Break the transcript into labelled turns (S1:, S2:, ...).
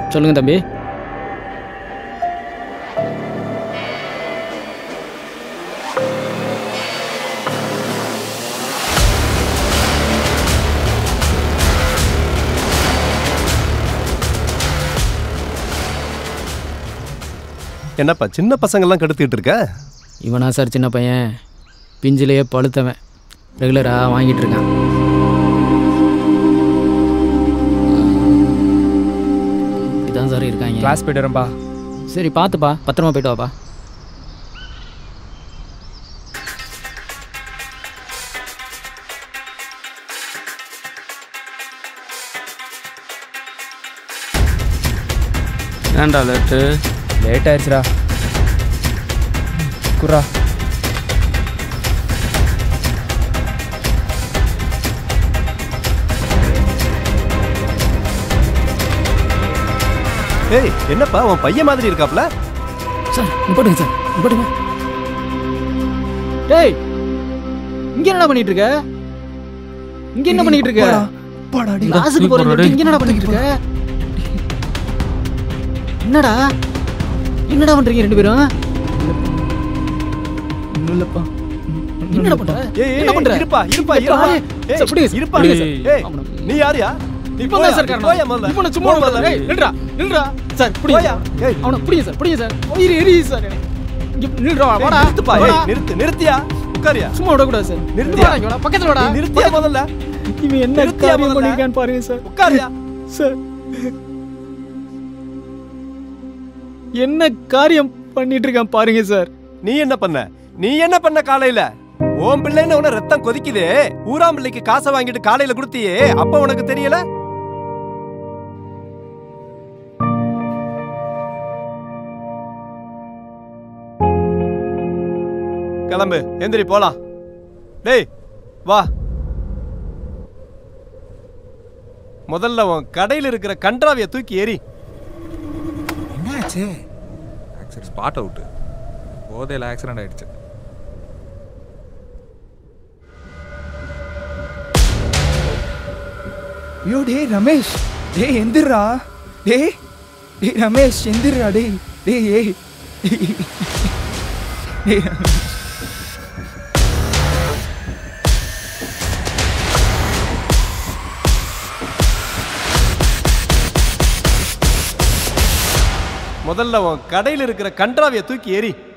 S1: சொல்லுங்க தம்பி
S2: என்னப்பா சின்ன பசங்கள்லாம் கெடுத்துக்கிட்டு இருக்க
S1: இவனா சார் சின்ன பையன் பிஞ்சிலேயே பழுத்தவன் ரெகுலராக வாங்கிட்டு இருக்கான் இதான் சார் இருக்காங்க
S3: கிளாஸ் போயிட்டு வரேன்பா
S1: சரி பார்த்துப்பா பத்திரமா போயிட்டு வாப்பா
S4: ஏன்டா லேட்டு
S3: லேட் ஆயிடுச்சுடா குர்ரா
S2: ஏய் என்னப்பா உன் பையன் மாதிரி இருக்காப்ல
S1: சார் நிப்பாட்டுங்க சார் நிப்பாட்டுங்க டேய் இங்க என்னடா பண்ணிட்டு இருக்க இங்க என்ன பண்ணிட்டு இருக்க கிளாஸுக்கு போறீங்க இங்க என்னடா பண்ணிட்டு இருக்க என்னடா என்னடா பண்றீங்க ரெண்டு பேரும்
S3: இல்லப்பா
S1: என்னடா பண்ற
S2: ஏய் ஏய்,
S1: என்ன பண்ற
S2: இருப்பா இருப்பா
S1: எப்பா?
S2: இருப்பா
S1: சார்,
S2: ஏய்
S1: பிடிங்க சார்,
S2: இருப்பா
S1: பிடிங்க சார்.
S2: ஏய் நீ யாரியா நீ
S1: இப்போ
S2: போயா,
S1: தான் சார்
S2: நீ
S1: காரணம்
S2: போயா முதல்ல
S1: இப்போ நான் சும்மா
S2: போ
S1: வரல. ஏய், நில்றா நில்றா சார் பிடிங்க
S2: போயா
S1: சார்.
S2: ஏய்
S1: அவனை பிடிங்க சார் பிடிங்க சார் உயிர் எரியுது சார் எனக்கு. இங்க நில்றா
S2: ஏய்,
S1: வாடா
S2: நிறுத்துப்பா ஏய்
S1: வாடா.
S2: நிறுத்து நிறுத்தியா உட்காரியா
S1: சும்மா விடக்கூடாது சார்
S2: நிறுத்தியா?
S1: வாடா, இங்க வாடா, பக்கத்துல வாடா
S2: நீ நிறுத்தியா முதல்ல
S1: இவன் என்ன
S2: நிறுத்தியா
S1: காரியம்
S2: முதல்ல?
S1: பண்ணிருக்கான்னு பாருங்க சார்
S2: உட்காரியா
S1: சார் என்ன காரியம் பண்ணிட்டு இருக்கான் பாருங்க சார்
S2: நீ என்ன பண்ண நீ என்ன பண்ண காலையில உன் பிள்ளைன்னு உன ரத்தம் கொதிக்குதே ஊராம் பிள்ளைக்கு காசை வாங்கிட்டு காலையில கொடுத்தியே அப்ப உனக்கு தெரியல கிளம்பு எந்திரி போலாம் டேய் வா முதல்ல உன் கடையில் இருக்கிற கன்றாவிய தூக்கி எறி
S5: என்னாச்சு ஆக்சிடென்ட் ஸ்பாட் அவுட்டு போதையில் ஆக்சிடென்ட் ஆயிடுச்சு
S3: ஐயோ டேய் ரமேஷ் டேய் எந்திரா டேய் டேய் ரமேஷ் எந்திரா டேய் டேய் ஏய் டேய் ரமேஷ்.
S2: முதல்ல உன் கடையில் இருக்கிற கன்றாவிய தூக்கி எறி